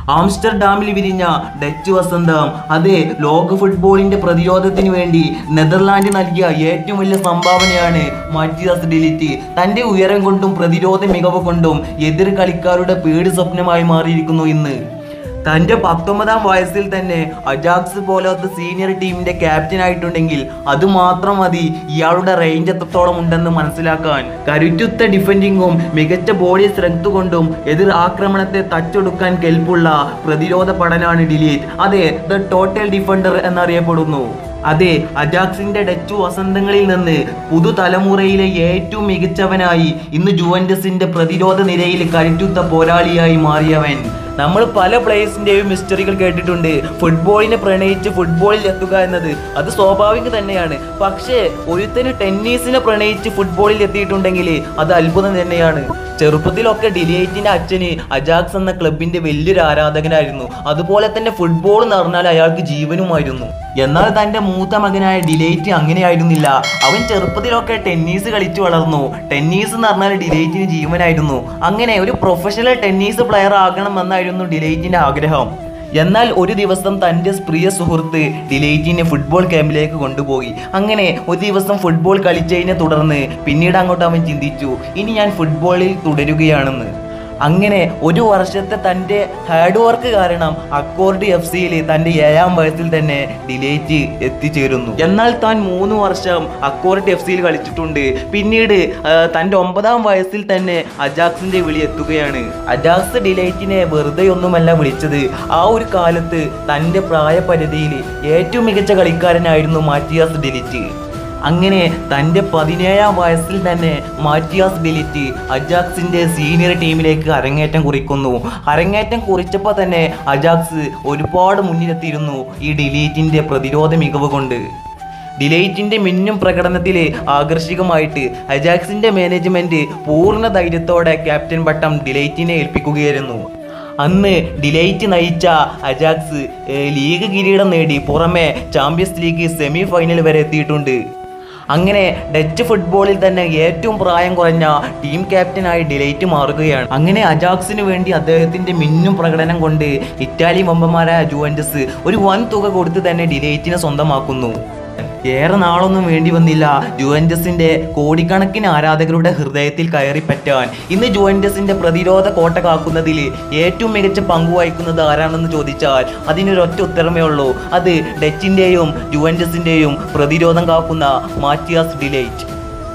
ആംസ്റ്റർഡാമിൽ വിരിഞ്ഞ ഡച്ച് വസന്തം അത് ലോക ഫുട്ബോളിന്റെ പ്രതിരോധത്തിന് വേണ്ടി നെതർലാൻഡ് നൽകിയ ഏറ്റവും വലിയ സംഭാവനയാണ് മാറ്റിയാസ് ഡിലിറ്റ് തന്റെ ഉയരം കൊണ്ടും പ്രതിരോധ മികവ് കൊണ്ടും എതിർ കളിക്കാരുടെ പേടി സ്വപ്നമായി മാറിയിരിക്കുന്നു ഇന്ന് തന്റെ പത്തൊമ്പതാം വയസ്സിൽ തന്നെ അജാക്സ് പോലത്തെ സീനിയർ ടീമിന്റെ ക്യാപ്റ്റൻ ആയിട്ടുണ്ടെങ്കിൽ അത് മാത്രം മതി ഇയാളുടെ റേഞ്ച് എത്രത്തോളം ഉണ്ടെന്ന് മനസ്സിലാക്കാൻ കരുത്തുറ്റ ഡിഫൻഡിങ്ങും മികച്ച ബോഡി സ്ട്രെങ്ത് കൊണ്ടും എതിർ ആക്രമണത്തെ തച്ചൊടുക്കാൻ കെൽപ്പുള്ള പ്രതിരോധ പടനാണ് ഡിലീറ്റ് അതെ ദ ടോട്ടൽ ഡിഫൻഡർ എന്നറിയപ്പെടുന്നു അതെ അജാക്സിന്റെ ഡച്ചു വസന്തങ്ങളിൽ നിന്ന് പുതുതലമുറയിലെ ഏറ്റവും മികച്ചവനായി ഇന്ന് ജുവൻഡസിന്റെ പ്രതിരോധ നിരയിൽ കരുത്തുത്ത പോരാളിയായി മാറിയവൻ നമ്മൾ പല പ്ലേയേഴ്സിന്റെയും മിസ്റ്ററികൾ കേട്ടിട്ടുണ്ട് ഫുട്ബോളിനെ പ്രണയിച്ച് ഫുട്ബോളിൽ എത്തുക എന്നത് അത് സ്വാഭാവികം തന്നെയാണ് പക്ഷേ ഒരുത്തന് ടെന്നീസിനെ പ്രണയിച്ച് ഫുട്ബോളിൽ എത്തിയിട്ടുണ്ടെങ്കിൽ അത് അത്ഭുതം തന്നെയാണ് ചെറുപ്പത്തിലൊക്കെ ഡിലേറ്റിന്റെ അച്ഛന് അജാക്സ് എന്ന ക്ലബിന്റെ വലിയൊരു ആരാധകനായിരുന്നു അതുപോലെ തന്നെ ഫുട്ബോൾ എന്ന് പറഞ്ഞാൽ അയാൾക്ക് ജീവനുമായിരുന്നു എന്നാൽ തന്റെ മൂത്ത മകനായ ഡിലേറ്റ് അങ്ങനെയായിരുന്നില്ല അവൻ ചെറുപ്പത്തിലൊക്കെ ടെന്നീസ് കളിച്ചു വളർന്നു ടെന്നീസ് എന്ന് പറഞ്ഞാൽ ഡിലേറ്റിന് ജീവനായിരുന്നു അങ്ങനെ ഒരു പ്രൊഫഷണൽ ടെന്നീസ് പ്ലെയർ ആകണം എന്നായിരുന്നു ഡിലേറ്റിന്റെ ആഗ്രഹം എന്നാൽ ഒരു ദിവസം തൻ്റെ പ്രിയ സുഹൃത്ത് ഡിലേറ്റിനെ ഫുട്ബോൾ ക്യാമ്പിലേക്ക് കൊണ്ടുപോയി അങ്ങനെ ഒരു ദിവസം ഫുട്ബോൾ കളിച്ചതിനെ തുടർന്ന് പിന്നീട് അങ്ങോട്ട് അവൻ ചിന്തിച്ചു ഇനി ഞാൻ ഫുട്ബോളിൽ തുടരുകയാണെന്ന് അങ്ങനെ ഒരു വർഷത്തെ തൻ്റെ ഹാർഡ് വർക്ക് കാരണം അക്കോർഡ് എഫ് സിയിൽ തൻ്റെ ഏഴാം വയസ്സിൽ തന്നെ ഡിലേറ്റ് എത്തിച്ചേരുന്നു എന്നാൽ താൻ മൂന്ന് വർഷം അക്കോർഡ് എഫ് സിയിൽ കളിച്ചിട്ടുണ്ട് പിന്നീട് ആ, തൻ്റെ ഒമ്പതാം വയസ്സിൽ തന്നെ അജാക്സിന്റെ വിളി എത്തുകയാണ് അജാക്സ് ഡിലേറ്റിനെ വെറുതെ ഒന്നുമല്ല വിളിച്ചത് ആ ഒരു കാലത്ത് തൻ്റെ പ്രായപരിധിയിൽ ഏറ്റവും മികച്ച കളിക്കാരനായിരുന്നു മാറ്റിയാസ് ഡിലിറ്റ് അങ്ങനെ തൻ്റെ പതിനേഴാം വയസ്സിൽ തന്നെ മാറ്റിയാസ് ഡിലിറ്റ് അജാക്സിന്റെ സീനിയർ ടീമിലേക്ക് അരങ്ങേറ്റം കുറിക്കുന്നു അരങ്ങേറ്റം കുറിച്ചപ്പോൾ തന്നെ അജാക്സ് ഒരുപാട് മുന്നിലെത്തിയിരുന്നു ഈ ഡിലീറ്റിന്റെ പ്രതിരോധ മികവ് കൊണ്ട് ഡിലൈറ്റിന്റെ മിന്നും പ്രകടനത്തിൽ ആകർഷകമായിട്ട് അജാക്സിന്റെ മാനേജ്മെന്റ് പൂർണ്ണ ധൈര്യത്തോടെ ക്യാപ്റ്റൻ പട്ടം ഡിലൈറ്റിനെ ഏൽപ്പിക്കുകയായിരുന്നു അന്ന് ഡിലൈറ്റ് നയിച്ച അജാക്സ് ഏർ, ലീഗ് കിരീടം നേടി പുറമെ ചാമ്പ്യൻസ് ലീഗ് സെമി ഫൈനൽ വരെ എത്തിയിട്ടുണ്ട് അങ്ങനെ ഡച്ച് ഫുട്ബോളിൽ തന്നെ ഏറ്റവും പ്രായം കുറഞ്ഞ ടീം ക്യാപ്റ്റനായി ഡിലൈറ്റ് മാറുകയാണ് അങ്ങനെ അജാക്സിന് വേണ്ടി അദ്ദേഹത്തിന്റെ മിന്നും പ്രകടനം കൊണ്ട് ഇറ്റാലി വമ്പന്മാരായ ജുവൻറ്റസ് ഒരു വൻ തുക കൊടുത്ത് തന്നെ ഡിലൈറ്റിനെ സ്വന്തമാക്കുന്നു ഏറെ നാളൊന്നും വേണ്ടി വന്നില്ല ജുവൻറ്റസിന്റെ കോടിക്കണക്കിന് ആരാധകരുടെ ഹൃദയത്തിൽ കയറി പറ്റാൻ ഇന്ന് ജുവൻറ്റസിന്റെ പ്രതിരോധ കോട്ട കാക്കുന്നതിൽ ഏറ്റവും മികച്ച പങ്ക് വഹിക്കുന്നത് ആരാണെന്ന് ചോദിച്ചാൽ അതിനൊരൊറ്റ ഉത്തരമേ ഉള്ളൂ അത് ഡച്ചിന്റെയും ജുവൻറ്റസിന്റെയും പ്രതിരോധം കാക്കുന്ന മാറ്റിയാസ് ഡിലൈറ്റ്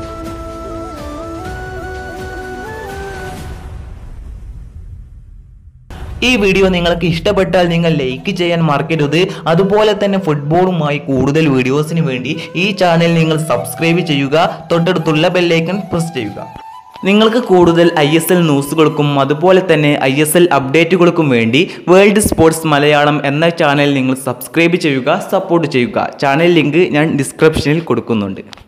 ഈ വീഡിയോ നിങ്ങൾക്ക് ഇഷ്ടപ്പെട്ടാൽ നിങ്ങൾ ലൈക്ക് ചെയ്യാൻ മറക്കരുത് അതുപോലെ തന്നെ ഫുട്ബോളുമായി കൂടുതൽ വീഡിയോസിന് വേണ്ടി ഈ ചാനൽ നിങ്ങൾ സബ്സ്ക്രൈബ് ചെയ്യുക തൊട്ടടുത്തുള്ള ബെല്ലൈക്കൺ പ്രസ് ചെയ്യുക നിങ്ങൾക്ക് കൂടുതൽ ഐ എസ് എൽ ന്യൂസുകൾക്കും അതുപോലെ തന്നെ ഐ എസ് എൽ അപ്ഡേറ്റുകൾക്കും വേണ്ടി വേൾഡ് സ്പോർട്സ് മലയാളം എന്ന ചാനൽ നിങ്ങൾ സബ്സ്ക്രൈബ് ചെയ്യുക സപ്പോർട്ട് ചെയ്യുക ചാനൽ ലിങ്ക് ഞാൻ ഡിസ്ക്രിപ്ഷനിൽ കൊടുക്കുന്നുണ്ട്